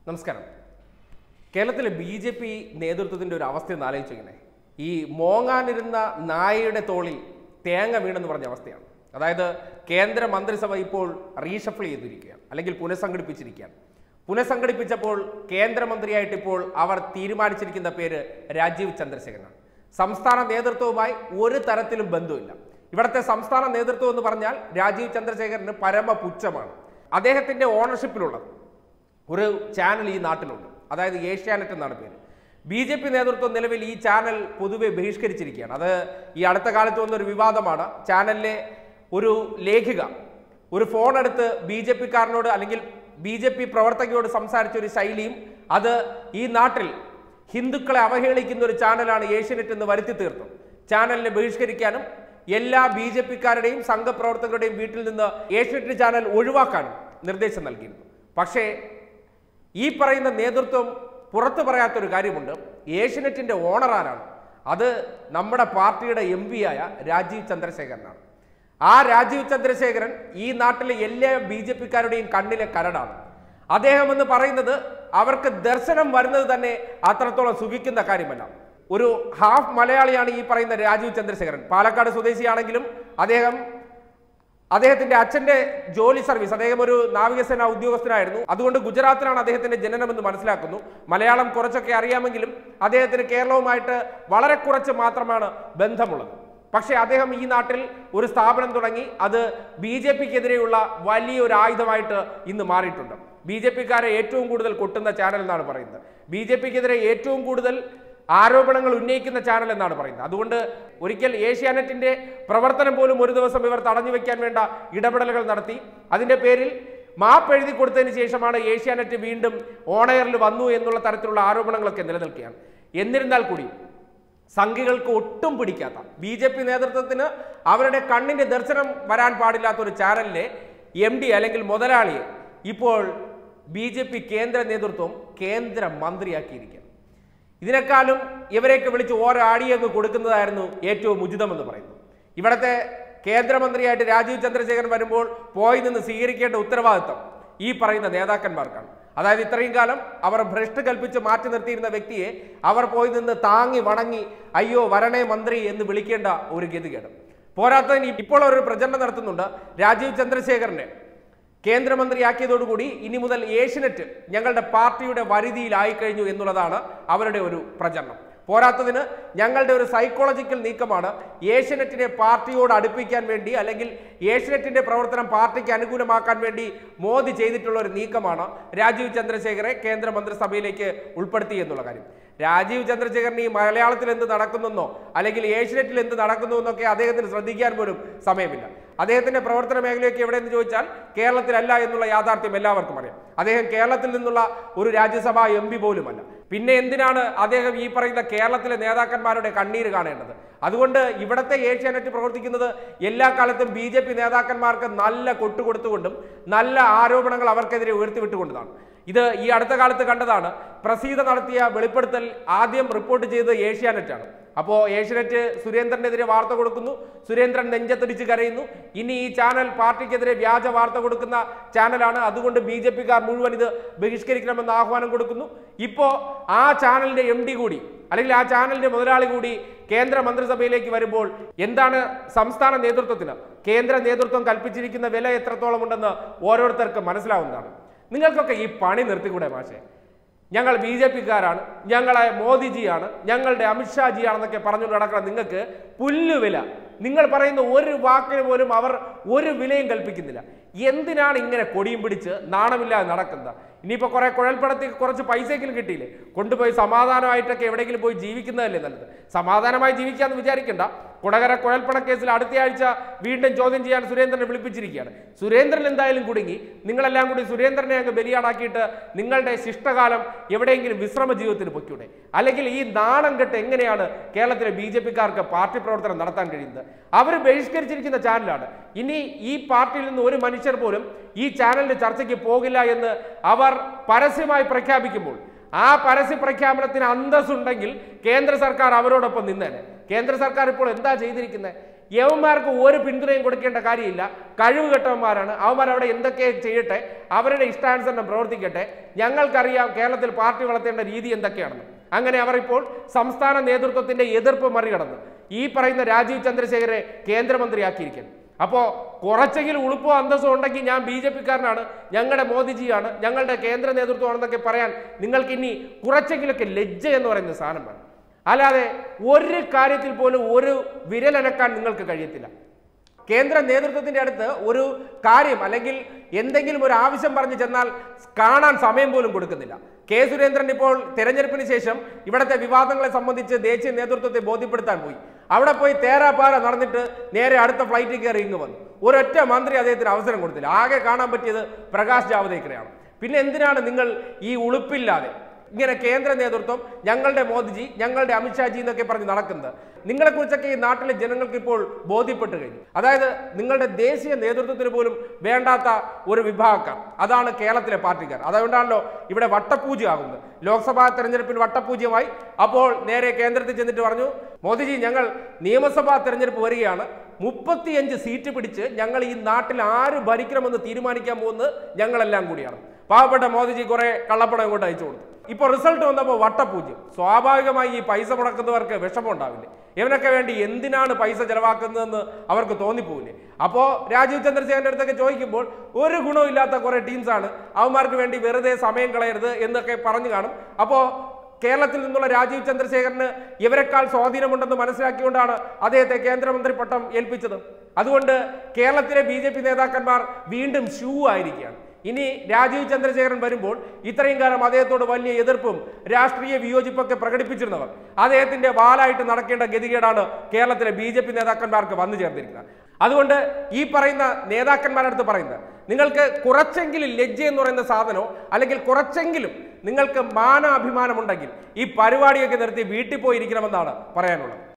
നമസ്കാരം കേരളത്തിലെ B J P നേതൃത്വത്തിന്റെ ഒരു അവസ്ഥ ഒന്ന് ആലോചിച്ചു ഇങ്ങനെ ഈ മോങ്ങാനിരുന്ന നായയുടെ തോളിൽ തേങ്ങ വീണെന്ന് പറഞ്ഞ അവസ്ഥയാണ് അതായത് കേന്ദ്ര മന്ത്രിസഭ ഇപ്പോൾ റീഷഫിൾ ചെയ്തിരിക്കുകയാണ് അല്ലെങ്കിൽ പുനഃസംഘടിപ്പിച്ചിരിക്കുകയാണ് പുനഃസംഘടിപ്പിച്ചപ്പോൾ കേന്ദ്രമന്ത്രിയായിട്ട് ഇപ്പോൾ അവർ തീരുമാനിച്ചിരിക്കുന്ന പേര് രാജീവ് ചന്ദ്രശേഖരനാണ് സംസ്ഥാന നേതൃത്വവുമായി ഒരു തരത്തിലും ബന്ധമില്ല ഇവിടുത്തെ സംസ്ഥാന നേതൃത്വം എന്ന് പറഞ്ഞാൽ രാജീവ് ചന്ദ്രശേഖരന് പരമ പുച്ഛമാണ് അദ്ദേഹത്തിന്റെ ഓണർഷിപ്പിലുള്ളത് ഒരു ചാനൽ ഈ നാട്ടിലുണ്ട് അതായത് ഏഷ്യാനെറ്റ് എന്നാണ് പേര് ബി ജെ പി നേതൃത്വം നിലവിൽ ഈ ചാനൽ പൊതുവെ ബഹിഷ്കരിച്ചിരിക്കുകയാണ് അത് ഈ അടുത്ത കാലത്ത് വന്നൊരു വിവാദമാണ് ചാനലിലെ ഒരു ലേഖിക ഒരു ഫോൺ എടുത്ത് ബി ജെ പിക്കാരനോട് അല്ലെങ്കിൽ ബി ജെ പി പ്രവർത്തകയോട് സംസാരിച്ച ഒരു ശൈലിയും അത് ഈ നാട്ടിൽ ഹിന്ദുക്കളെ അവഹേളിക്കുന്ന ഒരു ചാനലാണ് ഏഷ്യനെറ്റ് എന്ന് വരുത്തി തീർത്തു ചാനലിനെ ബഹിഷ്കരിക്കാനും എല്ലാ ബി ജെ പിക്കാരുടെയും സംഘപ്രവർത്തകരുടെയും വീട്ടിൽ നിന്ന് ഏഷ്യനെറ്റ് ചാനൽ ഒഴിവാക്കാനും നിർദ്ദേശം നൽകിയിരുന്നു പക്ഷേ ഈ പറയുന്ന നേതൃത്വം പുറത്തു പറയാത്തൊരു കാര്യമുണ്ട് ഏഷ്യനെറ്റിന്റെ ഓണർ ആരാണ് അത് നമ്മുടെ പാർട്ടിയുടെ എം ആയ രാജീവ് ചന്ദ്രശേഖരനാണ് ആ രാജീവ് ചന്ദ്രശേഖരൻ ഈ നാട്ടിലെ എല്ലാ ബി ജെ പിക്കാരുടെയും കണ്ണിലെ കരടാണ് അദ്ദേഹം എന്ന് പറയുന്നത് അവർക്ക് ദർശനം വരുന്നത് തന്നെ അത്രത്തോളം സുഖിക്കുന്ന കാര്യമല്ല ഒരു ഹാഫ് മലയാളിയാണ് ഈ പറയുന്ന രാജീവ് ചന്ദ്രശേഖരൻ പാലക്കാട് സ്വദേശിയാണെങ്കിലും അദ്ദേഹം അദ്ദേഹത്തിന്റെ അച്ഛന്റെ ജോലി സർവീസ് അദ്ദേഹം ഒരു നാവികസേന ഉദ്യോഗസ്ഥനായിരുന്നു അതുകൊണ്ട് ഗുജറാത്തിലാണ് അദ്ദേഹത്തിന്റെ ജനനമെന്ന് മനസ്സിലാക്കുന്നു മലയാളം കുറച്ചൊക്കെ അറിയാമെങ്കിലും അദ്ദേഹത്തിന് കേരളവുമായിട്ട് വളരെ കുറച്ച് മാത്രമാണ് ബന്ധമുള്ളത് പക്ഷേ അദ്ദേഹം ഈ നാട്ടിൽ ഒരു സ്ഥാപനം തുടങ്ങി അത് ബി ജെ പിക്കെതിരെയുള്ള വലിയൊരു ആയുധമായിട്ട് ഇന്ന് മാറിയിട്ടുണ്ട് ബി ജെ പിക്കാരെ ഏറ്റവും കൂടുതൽ കൊട്ടുന്ന ചാനൽ എന്നാണ് പറയുന്നത് ബി ജെ പിക്കെതിരെ ഏറ്റവും കൂടുതൽ ആരോപണങ്ങൾ ഉന്നയിക്കുന്ന ചാനൽ എന്നാണ് പറയുന്നത് അതുകൊണ്ട് ഒരിക്കൽ ഏഷ്യാനെറ്റിന്റെ പ്രവർത്തനം പോലും ഒരു ദിവസം ഇവർ തടഞ്ഞു വെക്കാൻ വേണ്ട ഇടപെടലുകൾ നടത്തി അതിന്റെ പേരിൽ മാപ്പ് എഴുതി കൊടുത്തതിന് ശേഷമാണ് ഏഷ്യാനെറ്റ് വീണ്ടും ഓണയറിൽ വന്നു എന്നുള്ള തരത്തിലുള്ള ആരോപണങ്ങളൊക്കെ നിലനിൽക്കുകയാണ് എന്നിരുന്നാൽ കൂടി സംഘികൾക്ക് ഒട്ടും പിടിക്കാത്ത ബി ജെ പി നേതൃത്വത്തിന് അവരുടെ കണ്ണിന്റെ ദർശനം വരാൻ പാടില്ലാത്ത ഒരു ചാനലിലെ എം ഡി അല്ലെങ്കിൽ മുതലാളിയെ ഇപ്പോൾ ബി ജെ പി കേന്ദ്ര നേതൃത്വം കേന്ദ്ര മന്ത്രിയാക്കിയിരിക്കുകയാണ് ഇതിനേക്കാളും ഇവരെയൊക്കെ വിളിച്ച് ഓരോ ആടിയങ്ങ് കൊടുക്കുന്നതായിരുന്നു ഏറ്റവും ഉചിതമെന്ന് പറയുന്നു ഇവിടുത്തെ കേന്ദ്രമന്ത്രിയായിട്ട് രാജീവ് ചന്ദ്രശേഖരൻ വരുമ്പോൾ പോയി നിന്ന് സ്വീകരിക്കേണ്ട ഉത്തരവാദിത്തം ഈ പറയുന്ന നേതാക്കന്മാർക്കാണ് അതായത് ഇത്രയും കാലം അവർ ഭ്രഷ്ട് കൽപ്പിച്ച് മാറ്റി നിർത്തിയിരുന്ന വ്യക്തിയെ അവർ പോയി നിന്ന് താങ്ങി വണങ്ങി അയ്യോ വരണേ മന്ത്രി എന്ന് വിളിക്കേണ്ട ഒരു ഗതികേട് പോരാത്തതിന് ഇപ്പോൾ ഒരു പ്രചരണം നടത്തുന്നുണ്ട് രാജീവ് ചന്ദ്രശേഖരനെ കേന്ദ്രമന്ത്രിയാക്കിയതോടുകൂടി ഇനി മുതൽ ഏഷ്യനെറ്റ് ഞങ്ങളുടെ പാർട്ടിയുടെ വരുതിയിലായി കഴിഞ്ഞു എന്നുള്ളതാണ് അവരുടെ ഒരു പ്രചരണം പോരാത്തതിന് ഞങ്ങളുടെ ഒരു സൈക്കോളജിക്കൽ നീക്കമാണ് ഏഷ്യനെറ്റിനെ പാർട്ടിയോട് അടുപ്പിക്കാൻ വേണ്ടി അല്ലെങ്കിൽ ഏഷ്യനെറ്റിന്റെ പ്രവർത്തനം പാർട്ടിക്ക് അനുകൂലമാക്കാൻ വേണ്ടി മോദി ചെയ്തിട്ടുള്ള ഒരു നീക്കമാണ് രാജീവ് ചന്ദ്രശേഖരെ കേന്ദ്ര മന്ത്രിസഭയിലേക്ക് ഉൾപ്പെടുത്തി എന്നുള്ള കാര്യം രാജീവ് ചന്ദ്രശേഖരൻ ഈ മലയാളത്തിൽ എന്ത് നടക്കുന്നെന്നോ അല്ലെങ്കിൽ ഏഷ്യനെറ്റിൽ എന്ത് നടക്കുന്നു എന്നൊക്കെ അദ്ദേഹത്തിന് ശ്രദ്ധിക്കാൻ പോലും സമയമില്ല അദ്ദേഹത്തിന്റെ പ്രവർത്തന മേഖലയൊക്കെ എവിടെയെന്ന് ചോദിച്ചാൽ കേരളത്തിലല്ല എന്നുള്ള യാഥാർത്ഥ്യം എല്ലാവർക്കും അറിയാം അദ്ദേഹം കേരളത്തിൽ നിന്നുള്ള ഒരു രാജ്യസഭാ എം പി പോലുമല്ല പിന്നെ എന്തിനാണ് അദ്ദേഹം ഈ പറയുന്ന കേരളത്തിലെ നേതാക്കന്മാരുടെ കണ്ണീര് കാണേണ്ടത് അതുകൊണ്ട് ഇവിടത്തെ ഏഷ്യാനെറ്റ് പ്രവർത്തിക്കുന്നത് എല്ലാ കാലത്തും ബി ജെ പി നേതാക്കന്മാർക്ക് നല്ല കൊട്ടുകൊടുത്തുകൊണ്ടും നല്ല ആരോപണങ്ങൾ അവർക്കെതിരെ ഉയർത്തിവിട്ടുകൊണ്ടതാണ് ഇത് ഈ അടുത്ത കാലത്ത് കണ്ടതാണ് പ്രസീത നടത്തിയ വെളിപ്പെടുത്തൽ ആദ്യം റിപ്പോർട്ട് ചെയ്തത് ഏഷ്യാനെറ്റാണ് അപ്പോൾ ഏഷ്യനെറ്റ് സുരേന്ദ്രനെതിരെ വാർത്ത കൊടുക്കുന്നു സുരേന്ദ്രൻ നെഞ്ചത്തടിച്ച് കരയുന്നു ഇനി ഈ ചാനൽ പാർട്ടിക്കെതിരെ വ്യാജ വാർത്ത കൊടുക്കുന്ന ചാനലാണ് അതുകൊണ്ട് ബി ജെ പിക്കാർ മുഴുവൻ ഇത് ബഹിഷ്കരിക്കണമെന്ന് ആഹ്വാനം കൊടുക്കുന്നു ഇപ്പോൾ ആ ചാനലിന്റെ എം ഡി കൂടി അല്ലെങ്കിൽ ആ ചാനലിന്റെ മുതലാളി കൂടി കേന്ദ്ര മന്ത്രിസഭയിലേക്ക് വരുമ്പോൾ എന്താണ് സംസ്ഥാന നേതൃത്വത്തിന് കേന്ദ്ര നേതൃത്വം കൽപ്പിച്ചിരിക്കുന്ന വില എത്രത്തോളം ഉണ്ടെന്ന് ഓരോരുത്തർക്കും മനസ്സിലാവുന്നതാണ് നിങ്ങൾക്കൊക്കെ ഈ പണി നിർത്തിക്കൂടെ മാഷേ ഞങ്ങൾ ബി ജെ പിക്കാരാണ് ഞങ്ങളെ മോദിജിയാണ് ഞങ്ങളുടെ അമിത്ഷാജിയാണെന്നൊക്കെ പറഞ്ഞുകൊണ്ട് നടക്കണം നിങ്ങൾക്ക് പുല്ലുവില നിങ്ങൾ പറയുന്ന ഒരു വാക്കിന് പോലും അവർ ഒരു വിലയും കൽപ്പിക്കുന്നില്ല എന്തിനാണ് ഇങ്ങനെ കൊടിയും പിടിച്ച് നാണമില്ലാതെ നടക്കുന്നത് ഇനിയിപ്പോൾ കുറെ കുഴൽപ്പണത്തിൽ കുറച്ച് പൈസയെങ്കിലും കിട്ടിയില്ലേ കൊണ്ടുപോയി സമാധാനമായിട്ടൊക്കെ എവിടെയെങ്കിലും പോയി ജീവിക്കുന്നതല്ലേ നല്ലത് സമാധാനമായി ജീവിക്കാന്ന് വിചാരിക്കണ്ട കുടകര കുഴൽപ്പണ കേസിൽ അടുത്ത ആഴ്ച വീണ്ടും ചോദ്യം ചെയ്യാൻ സുരേന്ദ്രനെ വിളിപ്പിച്ചിരിക്കുകയാണ് സുരേന്ദ്രൻ എന്തായാലും കുടുങ്ങി നിങ്ങളെല്ലാം കൂടി സുരേന്ദ്രനെ അങ്ങ് ബലിയാടാക്കിയിട്ട് നിങ്ങളുടെ ശിഷ്ടകാലം എവിടെയെങ്കിലും വിശ്രമ ജീവിതത്തിന് പൊയ്ക്കൂടെ അല്ലെങ്കിൽ ഈ നാണം കെട്ട് എങ്ങനെയാണ് കേരളത്തിലെ ബി ജെ പിക്കാർക്ക് പാർട്ടി പ്രവർത്തനം നടത്താൻ കഴിയുന്നത് അവർ ബഹിഷ്കരിച്ചിരിക്കുന്ന ചാനലാണ് ഇനി ഈ പാർട്ടിയിൽ നിന്ന് ഒരു മനുഷ്യർ പോലും ഈ ചാനലിന്റെ ചർച്ചയ്ക്ക് പോകില്ല എന്ന് അവർ പരസ്യമായി പ്രഖ്യാപിക്കുമ്പോൾ ആ പരസ്യ പ്രഖ്യാപനത്തിന് അന്തസ്സുണ്ടെങ്കിൽ കേന്ദ്ര സർക്കാർ അവരോടൊപ്പം നിന്നേനെ കേന്ദ്ര സർക്കാർ ഇപ്പോൾ എന്താ ചെയ്തിരിക്കുന്നത് യവന്മാർക്ക് ഒരു പിന്തുണയും കൊടുക്കേണ്ട കാര്യമില്ല കഴിവ് കെട്ടവന്മാരാണ് അവന്മാർ അവിടെ എന്തൊക്കെ ചെയ്യട്ടെ അവരുടെ ഇഷ്ടാനുസരണം പ്രവർത്തിക്കട്ടെ ഞങ്ങൾക്കറിയാം കേരളത്തിൽ പാർട്ടി വളർത്തേണ്ട രീതി എന്തൊക്കെയാണെന്ന് അങ്ങനെ അവർ ഇപ്പോൾ സംസ്ഥാന നേതൃത്വത്തിന്റെ എതിർപ്പ് മറികടന്ന് ഈ പറയുന്ന രാജീവ് ചന്ദ്രശേഖരെ കേന്ദ്രമന്ത്രിയാക്കിയിരിക്കുന്നു അപ്പോൾ കുറച്ചെങ്കിലും ഉളുപ്പോ അന്തസ്സോ ഉണ്ടെങ്കിൽ ഞാൻ ബി ജെ പിക്കാരനാണ് ഞങ്ങളുടെ മോദിജിയാണ് ഞങ്ങളുടെ കേന്ദ്ര നേതൃത്വമാണെന്നൊക്കെ പറയാൻ നിങ്ങൾക്ക് ഇനി കുറച്ചെങ്കിലൊക്കെ ലജ്ജ എന്ന് പറയുന്ന സാധനം വേണം അല്ലാതെ ഒരു കാര്യത്തിൽ പോലും ഒരു വിരലനക്കാൻ നിങ്ങൾക്ക് കഴിയത്തില്ല കേന്ദ്ര നേതൃത്വത്തിന്റെ അടുത്ത് ഒരു കാര്യം അല്ലെങ്കിൽ എന്തെങ്കിലും ഒരു ആവശ്യം പറഞ്ഞു ചെന്നാൽ കാണാൻ സമയം പോലും കൊടുക്കുന്നില്ല കെ സുരേന്ദ്രൻ ഇപ്പോൾ തെരഞ്ഞെടുപ്പിന് ശേഷം ഇവിടുത്തെ വിവാദങ്ങളെ സംബന്ധിച്ച് ദേശീയ നേതൃത്വത്തെ ബോധ്യപ്പെടുത്താൻ പോയി അവിടെ പോയി തേരാപ്പാര നടന്നിട്ട് നേരെ അടുത്ത ഫ്ലൈറ്റിൽ കയറി ഇങ്ങ് വന്നു ഒരൊറ്റ മന്ത്രി അദ്ദേഹത്തിന് അവസരം കൊടുത്തില്ല ആകെ കാണാൻ പറ്റിയത് പ്രകാശ് ജാവദേക്കറെയാണ് പിന്നെ എന്തിനാണ് നിങ്ങൾ ഈ ഉളുപ്പില്ലാതെ ഇങ്ങനെ കേന്ദ്ര നേതൃത്വം ഞങ്ങളുടെ മോദിജി ഞങ്ങളുടെ അമിത്ഷാജി എന്നൊക്കെ പറഞ്ഞ് നടക്കുന്നത് നിങ്ങളെക്കുറിച്ചൊക്കെ ഈ നാട്ടിലെ ജനങ്ങൾക്ക് ഇപ്പോൾ ബോധ്യപ്പെട്ട് കഴിഞ്ഞു അതായത് നിങ്ങളുടെ ദേശീയ നേതൃത്വത്തിന് പോലും വേണ്ടാത്ത ഒരു വിഭാഗക്കാർ അതാണ് കേരളത്തിലെ പാർട്ടിക്കാർ അതുകൊണ്ടാണല്ലോ ഇവിടെ വട്ടപൂജയാകുന്നത് ലോക്സഭാ തെരഞ്ഞെടുപ്പിൽ വട്ടപൂജ്യമായി അപ്പോൾ നേരെ കേന്ദ്രത്തിൽ ചെന്നിട്ട് പറഞ്ഞു മോദിജി ഞങ്ങൾ നിയമസഭാ തെരഞ്ഞെടുപ്പ് വരികയാണ് മുപ്പത്തിയഞ്ച് സീറ്റ് പിടിച്ച് ഞങ്ങൾ ഈ നാട്ടിൽ ആര് ഭരിക്കണമെന്ന് തീരുമാനിക്കാൻ പോകുന്നത് ഞങ്ങളെല്ലാം കൂടിയാണ് പാവപ്പെട്ട മോദിജി കുറെ കള്ളപ്പണം ഇങ്ങോട്ട് അയച്ചു കൊടുത്തു ഇപ്പോൾ റിസൾട്ട് വന്നപ്പോൾ വട്ടപൂജ്യം സ്വാഭാവികമായി ഈ പൈസ മുടക്കുന്നവർക്ക് വിഷമം ഉണ്ടാവില്ലേ ഇവനൊക്കെ വേണ്ടി എന്തിനാണ് പൈസ ചെലവാക്കുന്നതെന്ന് അവർക്ക് തോന്നിപ്പോവില്ലേ അപ്പോൾ രാജീവ് ചന്ദ്രശേഖരൻ്റെ അടുത്തൊക്കെ ചോദിക്കുമ്പോൾ ഒരു ഗുണമില്ലാത്ത കുറേ ടീംസാണ് അവന്മാർക്ക് വേണ്ടി വെറുതെ സമയം കളയരുത് എന്നൊക്കെ പറഞ്ഞു കാണും അപ്പോൾ കേരളത്തിൽ നിന്നുള്ള രാജീവ് ചന്ദ്രശേഖരന് ഇവരെക്കാൾ സ്വാധീനമുണ്ടെന്ന് മനസ്സിലാക്കിക്കൊണ്ടാണ് അദ്ദേഹത്തെ കേന്ദ്രമന്ത്രി പട്ടം ഏൽപ്പിച്ചത് അതുകൊണ്ട് കേരളത്തിലെ ബി ജെ പി നേതാക്കന്മാർ വീണ്ടും ഷൂ ആയിരിക്കുകയാണ് ഇനി രാജീവ് ചന്ദ്രശേഖരൻ വരുമ്പോൾ ഇത്രയും കാലം അദ്ദേഹത്തോട് വലിയ എതിർപ്പും രാഷ്ട്രീയ വിയോജിപ്പൊക്കെ പ്രകടിപ്പിച്ചിരുന്നവർ അദ്ദേഹത്തിന്റെ വാലായിട്ട് നടക്കേണ്ട ഗതികേടാണ് കേരളത്തിലെ ബി ജെ പി നേതാക്കന്മാർക്ക് വന്നു ചേർന്നിരിക്കുന്നത് അതുകൊണ്ട് ഈ പറയുന്ന നേതാക്കന്മാരുടെ അടുത്ത് പറയുന്നത് നിങ്ങൾക്ക് കുറച്ചെങ്കിലും ലജ്ജ എന്ന് പറയുന്ന സാധനമോ അല്ലെങ്കിൽ കുറച്ചെങ്കിലും നിങ്ങൾക്ക് മാനാഭിമാനമുണ്ടെങ്കിൽ ഈ പരിപാടിയൊക്കെ നിർത്തി വീട്ടിൽ പോയിരിക്കണമെന്നാണ് പറയാനുള്ളത്